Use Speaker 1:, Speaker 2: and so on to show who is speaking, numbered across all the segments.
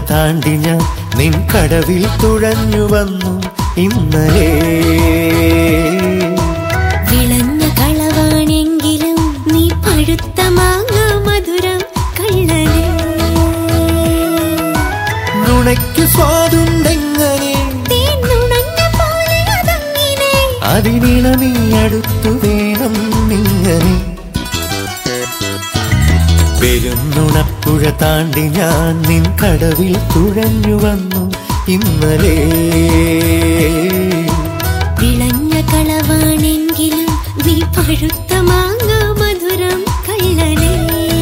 Speaker 1: താണ്ടി ഞാൻ നിൻ കടവിൽ തുഴഞ്ഞു വന്നു ഇന്നലെ
Speaker 2: വിളഞ്ഞ കളവാണെങ്കിലും നീ പഴുത്ത മാങ്ങ മധുരം കള്ളനെ
Speaker 1: നുണയ്ക്കു സ്വാദുണ്ടെങ്ങനെ
Speaker 2: തേനുണഞ്ഞ പോലെ അതങ്ങിനെ
Speaker 1: അതിനിണ നീ അടുത്തു വേണം നിങ്ങനെ പെരുന്നുണപ്പുഴ താണ്ടി ഞാൻ നിൻ കടവിൽ തുഴഞ്ഞു വന്നു ഇന്നലെ
Speaker 2: വിളഞ്ഞ കളവാണെങ്കിലും നീ പഴുത്ത മാങ്ങ മധുരം കള്ളനെ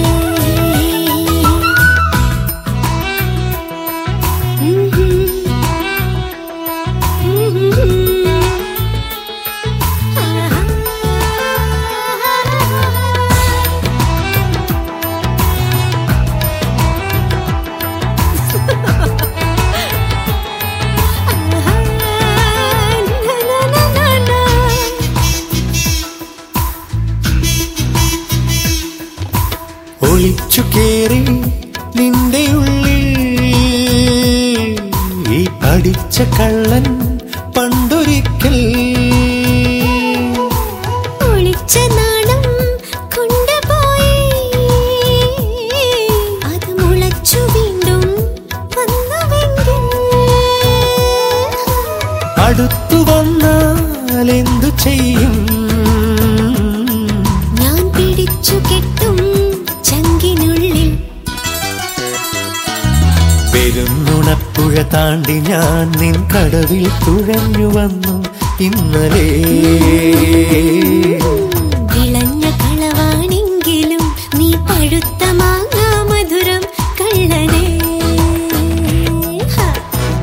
Speaker 1: ഒളിച്ചു കേറി നിന്റെ ഉള്ളിൽ ഈ അടിച്ച കള്ളൻ പണ്ടൊരിക്കൽ
Speaker 2: ഒളിച്ച നാണം കൊണ്ടുപോയി അത് മുളച്ചു വീണ്ടും വന്നുവെങ്കിൽ
Speaker 1: അടുത്തു വന്നാൽ എന്തു ചെയ്യും
Speaker 2: ഞാൻ പിടിച്ചു കെട്ടും ചങ്കിനുള്ളിൽ
Speaker 1: പെരുന്നുണപ്പുഴ താണ്ടി ഞാൻ നിൻ കടവിൽ തുഴഞ്ഞു വന്നു ഇന്നലെ
Speaker 2: വിളഞ്ഞ കളവാണെങ്കിലും നീ പഴുത്ത മാങ്ങ മധുരം കള്ളനെ ഹ.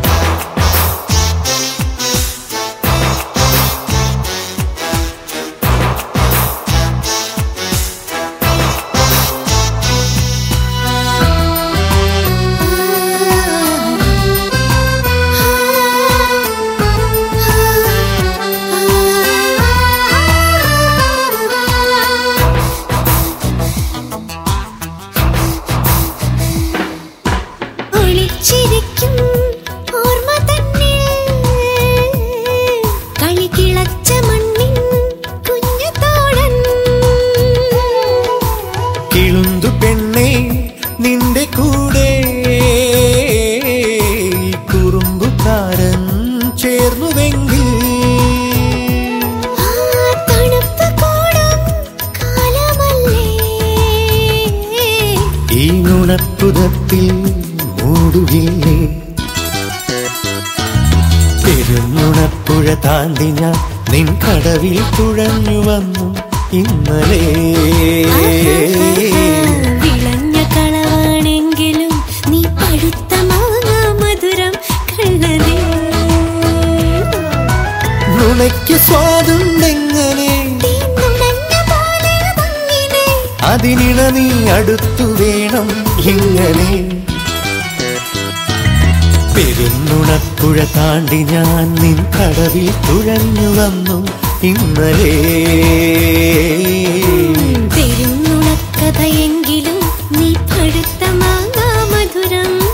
Speaker 2: ഒളിച്ചിരിക്കും ഓർമ്മ തന്നിൽ കളി കിളച്ച മണ്ണിൻ കുഞ്ഞു തോഴൻ
Speaker 1: കിളുന്തു പെണ്ണെ നിന്റെ കൂടെ ഈ കുറുമ്പുകാരൻ ചേർന്നുവെങ്കിൽ
Speaker 2: ആ തണുപ്പ് കൂടും കാലമല്ലേ
Speaker 1: ഈ നുണപ്പുതത്തിൽ മൂടുകില്ലേ പെരുന്നുണപ്പുഴ താണ്ടി ഞാൻ നിൻ കടവിൽ തുഴഞ്ഞു വന്നു ഇന്നലെ
Speaker 2: വിളഞ്ഞ കളവാണെങ്കിലും നീ പഴുത്ത മാങ്ങ മധുരം കള്ളനെ
Speaker 1: നുണയ്ക്ക് സ്വാദുണ്ടെങ്ങനെ
Speaker 2: തീന്നുണഞ്ഞ പോലെ അതങ്ങിനെ
Speaker 1: അതിനിണ നീ അടുത്തു വേണം ഇങ്ങനെ പെരുന്നുണപ്പുഴ താണ്ടി ഞാൻ നിൻ കടവിൽ തുഴഞ്ഞു വന്നു ഇന്നലെ
Speaker 2: പെരുന്നുണക്കഥയെങ്കിലും നീ പഴുത്ത മാങ്ങ മധുരം